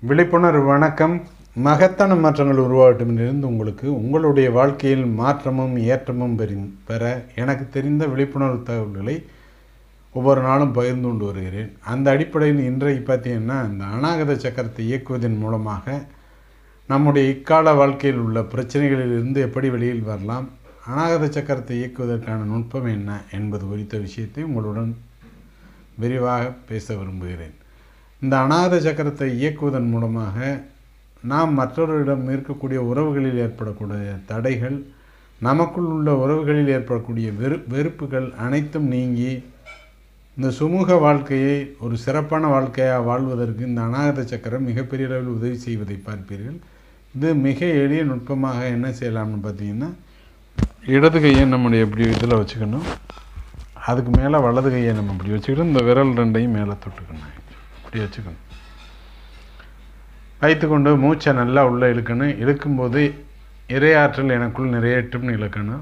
விழிப்புணர்வு வணக்கம் மகத்தான மாற்றங்கள் உருவாகட்டும் இருந்து உங்களுக்கு உங்களுடைய வாழ்க்கையில் மாற்றமும் ஏற்றமும் பெறி பெற எனக்கு தெரிந்த விழிப்புணர்வு தகவல்களை ஒவ்வொரு நாளும் பகிர்ந்து கொண்டு வருகிறேன் அந்த அடிப்படையில் இன்றைக்கு பார்த்தீங்கன்னா இந்த அநாகத சக்கரத்தை இயக்குவதன் மூலமாக நம்முடைய இக்கால வாழ்க்கையில் உள்ள பிரச்சனைகளிலிருந்து எப்படி வெளியில் வரலாம் அநாகத சக்கரத்தை இயக்குவதற்கான நுட்பம் என்ன என்பது குறித்த விஷயத்தை உங்களுடன் விரிவாக பேச விரும்புகிறேன் இந்த அநாத சக்கரத்தை இயக்குவதன் மூலமாக நாம் மற்றவர்களிடம் இருக்கக்கூடிய உறவுகளில் ஏற்படக்கூடிய தடைகள் நமக்குள் உள்ள உறவுகளில் ஏற்படக்கூடிய வெறு வெறுப்புகள் அனைத்தும் நீங்கி இந்த சுமூக வாழ்க்கையை ஒரு சிறப்பான வாழ்க்கையாக வாழ்வதற்கு இந்த அநாகத சக்கரம் மிகப்பெரிய அளவில் உதவி செய்வதை பார்ப்பீர்கள் இது மிக எளிய நுட்பமாக என்ன செய்யலாம்னு பார்த்தீங்கன்னா இடது கையை நம்முடைய இப்படி இதில் வச்சுக்கணும் அதுக்கு மேலே வலது கையை நம்ம இப்படி வச்சுக்கிட்டு இந்த விரல் ரெண்டையும் மேலே தொட்டுக்கணும் இப்படி வச்சுக்கணும் வைத்துக்கொண்டு மூச்சை நல்லா உள்ளே இழுக்கணும் இழுக்கும்போது இரையாற்றல் எனக்குள் நிறையட்டும்னு இழுக்கணும்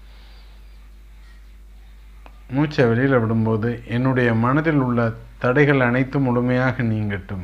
மூச்சை வெளியில் விடும்போது என்னுடைய மனதில் உள்ள தடைகள் அனைத்தும் முழுமையாக நீங்கட்டும்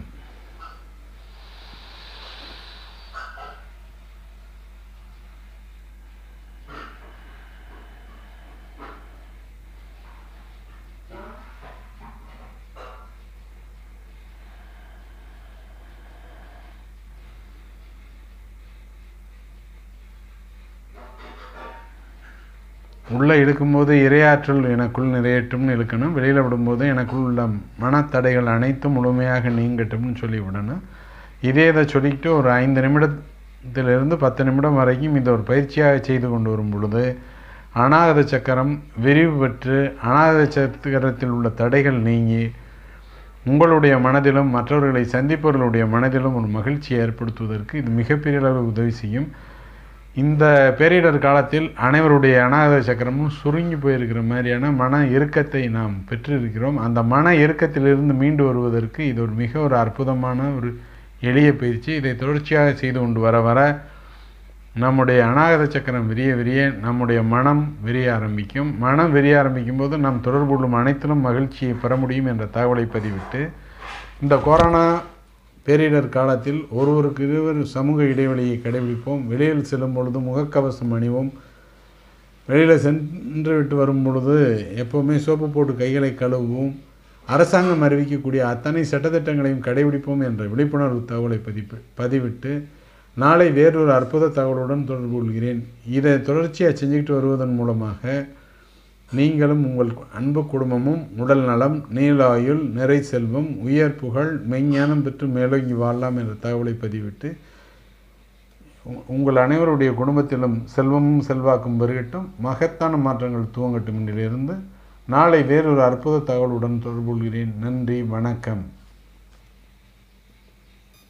உள்ளே இழுக்கும்போது இரையாற்றல் எனக்குள் நிறையட்டும்னு இழுக்கணும் வெளியில் விடும்போது எனக்குள் உள்ள மனத்தடைகள் அனைத்தும் முழுமையாக நீங்கட்டும்னு சொல்லி விடணும் இதே இதை சொல்லிக்கிட்டு ஒரு ஐந்து நிமிடத்திலிருந்து பத்து நிமிடம் வரைக்கும் இதை ஒரு பயிற்சியாக செய்து கொண்டு வரும் பொழுது அநாகத சக்கரம் விரிவு பெற்று அநாகத சக்கரத்தில் உள்ள தடைகள் நீங்கி உங்களுடைய மனதிலும் மற்றவர்களை சந்திப்பவர்களுடைய மனதிலும் ஒரு மகிழ்ச்சியை ஏற்படுத்துவதற்கு இது மிகப்பெரிய அளவு உதவி செய்யும் இந்த பேரிடர் காலத்தில் அனைவருடைய அநாத சக்கரமும் சுருங்கி போயிருக்கிற மாதிரியான மன இறுக்கத்தை நாம் பெற்றிருக்கிறோம் அந்த மன இறுக்கத்திலிருந்து மீண்டு வருவதற்கு இது ஒரு மிக ஒரு அற்புதமான ஒரு எளிய பயிற்சி இதை தொடர்ச்சியாக செய்து கொண்டு வர வர நம்முடைய அநாகத சக்கரம் விரிய விரிய நம்முடைய மனம் விரிய ஆரம்பிக்கும் மனம் விரிய ஆரம்பிக்கும் போது நாம் தொடர்பு கொள்ளும் அனைத்திலும் மகிழ்ச்சியை பெற முடியும் என்ற தகவலை பதிவிட்டு இந்த கொரோனா பேரிடர் காலத்தில் ஒருவருக்கு இருவர் சமூக இடைவெளியை கடைபிடிப்போம் வெளியில் செல்லும் பொழுது முகக்கவசம் அணிவோம் வெளியில் சென்று விட்டு வரும் பொழுது எப்போவுமே சோப்பு போட்டு கைகளை கழுவுவோம் அரசாங்கம் அறிவிக்கக்கூடிய அத்தனை சட்டத்திட்டங்களையும் கடைபிடிப்போம் என்ற விழிப்புணர்வு தகவலை பதிப்பு பதிவிட்டு நாளை வேறொரு அற்புத தகவலுடன் தொடர்பு கொள்கிறேன் இதை தொடர்ச்சியாக செஞ்சுக்கிட்டு வருவதன் மூலமாக நீங்களும் உங்கள் அன்பு குடும்பமும் உடல் நலம் நீலாயுள் நிறை செல்வம் உயர் புகழ் மெய்ஞானம் பெற்று மேலோங்கி வாழலாம் என்ற தகவலை பதிவிட்டு உங்கள் அனைவருடைய குடும்பத்திலும் செல்வமும் செல்வாக்கும் பெருகட்டும் மகத்தான மாற்றங்கள் துவங்கட்டும் என்றிலிருந்து நாளை வேறொரு அற்புத தகவலுடன் தொடர்பு கொள்கிறேன் நன்றி வணக்கம்